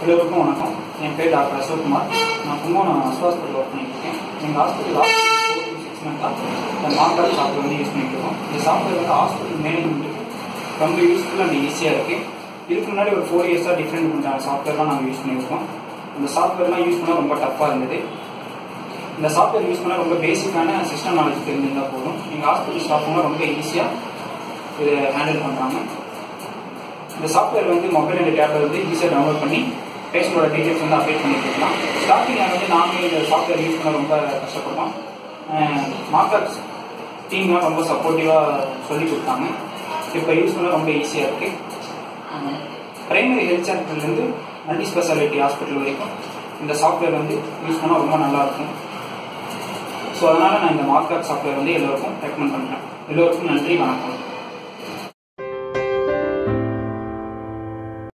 எல்லோருக்கும் வணக்கம் என் பேர் டாக்டர் அசோக்குமார் நான் கும்பகோணம் அஸ்வா ஹாஸ்பிட்டல் ஒர்க் பண்ணியிருக்கேன் எங்கள் ஹாஸ்பிட்டல் லாஸ்ட் சிக்ஸ் மந்த்தாக இந்த மார்க்கார்ட் சாஃப்ட்வேர் வந்து யூஸ் பண்ணிட்டு இருக்கோம் இந்த சாஃப்ட்வேர் வந்து ஹாஸ்பிட்டல் மேனேஜ்மெண்ட்டுக்கு ரொம்ப யூஸ்ஃபுல்லாக அண்ட் ஈஸியாக இருக்குது இதுக்கு முன்னாடி ஒரு ஃபோர் இயர்ஸாக டிஃப்ரெண்ட் பண்ணுற சாஃப்ட்வேர்லாம் நாங்கள் யூஸ் பண்ணியிருக்கோம் இந்த சாஃப்ட்வேர்லாம் யூஸ் பண்ணால் ரொம்ப டஃப்பாக இருந்தது இந்த சாஃப்ட்வேர் யூஸ் பண்ணால் ரொம்ப பேசிக்கான சிஸ்டம் நாலேஜ் தெரிஞ்சிருந்தால் போதும் எங்கள் ஹாஸ்பிட்டல் ஸ்டாஃப்லாம் ரொம்ப ஈஸியாக இதை ஹேண்டில் பண்ணுறாங்க இந்த சாஃப்ட்வேர் வந்து மொபைல் அண்ட் டேப்ல வந்து ஈஸியாக டவுன்லோட் பண்ணி பேஷண்டோட டீடைல்ஸ் வந்து அப்டேட் பண்ணி கொடுக்கலாம் ஸ்டார்டிங்கில் வந்து நாங்களே இந்த சாஃப்ட்வேர் யூஸ் பண்ண ரொம்ப கஷ்டப்பட்டோம் மார்க்கர்ஸ் டீம்லாம் ரொம்ப சப்போர்ட்டிவாக சொல்லி கொடுத்தாங்க இப்போ யூஸ் பண்ண ரொம்ப ஈஸியாக இருக்குது பிரைமரி ஹெல்த் சென்டர்லேருந்து மல்டி ஸ்பெஷாலிட்டி ஹாஸ்பிட்டல் வரைக்கும் இந்த சாஃப்ட்வேர் வந்து யூஸ் பண்ணால் ரொம்ப நல்லா இருக்கும் ஸோ அதனால் நான் இந்த மார்க்கர் சாஃப்ட்வேர் வந்து எல்லோருக்கும் ரெக்கமெண்ட் பண்ணுறேன் எல்லோருக்கும் நன்றி வணக்கம்